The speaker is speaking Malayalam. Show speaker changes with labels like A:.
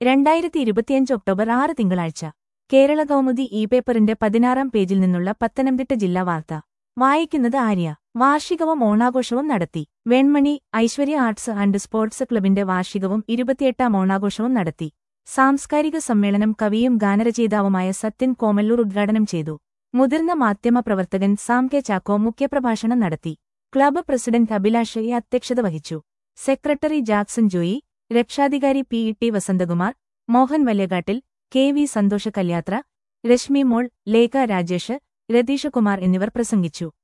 A: രണ്ടായിരത്തി ഇരുപത്തിയഞ്ച് ഒക്ടോബർ ആറ് തിങ്കളാഴ്ച കേരള കൗമുദി ഇ പേപ്പറിന്റെ പതിനാറാം പേജിൽ നിന്നുള്ള പത്തനംതിട്ട ജില്ലാ വാർത്ത വായിക്കുന്നത് ആര്യ വാർഷികവും ഓണാഘോഷവും നടത്തി Venmani Aishwarya arts and sports ക്ലബിന്റെ വാർഷികവും ഇരുപത്തിയെട്ടാം ഓണാഘോഷവും നടത്തി സാംസ്കാരിക സമ്മേളനം കവിയും ഗാനരചയിതാവുമായ സത്യൻ കോമല്ലൂർ ഉദ്ഘാടനം ചെയ്തു മുതിർന്ന മാധ്യമപ്രവർത്തകൻ സാം കെ ചാക്കോ മുഖ്യപ്രഭാഷണം നടത്തി ക്ലബ്ബ് പ്രസിഡന്റ് അഭിലാഷ് എ അധ്യക്ഷത വഹിച്ചു സെക്രട്ടറി ജാക്സൺ ജോയി രക്ഷാധികാരി P E T Vasanthakumar Mohan Valyakattil K V Santhosha കല്യാത്ര രശ്മി മോൾ ലേഖ രാജേഷ് രതീഷകുമാർ എന്നിവർ പ്രസംഗിച്ചു